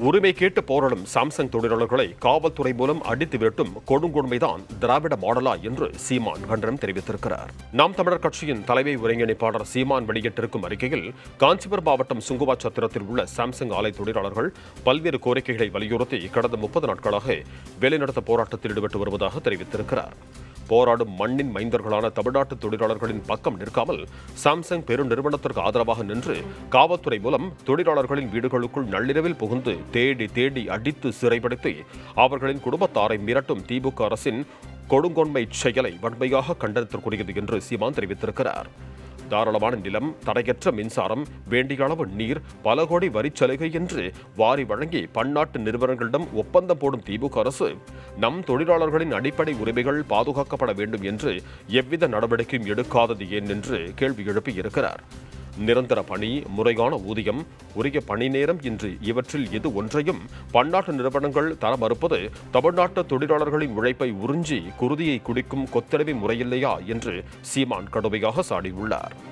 உரிமை கேட்டு போராடும் சாம்சங் தொழிலாளர்களை காவல்துறை மூலம் அடித்து விரட்டும் கொடுங்கொடுமைதான் திராவிட மாடலா என்று சீமான் கண்டனம் தெரிவித்திருக்கிறார் நாம் தமிழர் கட்சியின் தலைமை ஒருங்கிணைப்பாளர் சீமான் வெளியிட்டிருக்கும் அறிக்கையில் காஞ்சிபுரம் மாவட்டம் சுங்குவா சத்திரத்தில் உள்ள சாம்சங் ஆலை தொழிலாளர்கள் பல்வேறு கோரிக்கைகளை வலியுறுத்தி கடந்த முப்பது நாட்களாக வேலைநிறுத்த போராட்டத்தில் ஈடுபட்டு வருவதாக தெரிவித்திருக்கிறார் போராடும் மண்ணின் மைந்தர்களான தமிழ்நாட்டு தொழிலாளர்களின் பக்கம் நிற்காமல் சாம்சங் பெரும் நிறுவனத்திற்கு ஆதரவாக நின்று காவல்துறை மூலம் தொழிலாளர்களின் வீடுகளுக்குள் நள்ளிரவில் புகுந்து தேடி தேடி அடித்து சிறைப்படுத்தி அவர்களின் குடும்பத்தாரை மிரட்டும் திமுக அரசின் கொடுங்கொன்மை செயலை வன்மையாக கண்டனத்திற்குரியது என்று சீமான் தெரிவித்திருக்கிறார் தாராளமான நிலம் தடையற்ற மின்சாரம் வேண்டிய அளவு நீர் பல கோடி வரிச் சலுகை என்று வாரி வழங்கி பன்னாட்டு நிறுவனங்களிடம் ஒப்பந்தம் போடும் திமுக அரசு நம் தொழிலாளர்களின் அடிப்படை உரிமைகள் பாதுகாக்கப்பட வேண்டும் என்று எவ்வித நடவடிக்கையும் எடுக்காதது ஏன் என்று கேள்வி எழுப்பியிருக்கிறார் நிரந்தர பணி முறையான ஊதியம் உரிய பணி நேரம் என்று இவற்றில் எது ஒன்றையும் பன்னாட்டு நிறுவனங்கள் தர மறுப்பது தமிழ்நாட்டு தொழிலாளர்களின் உழைப்பை உறிஞ்சி குருதியை குடிக்கும் கொத்தடிமை முறையில்லையா என்று சீமான் கடுமையாக சாடியுள்ளார்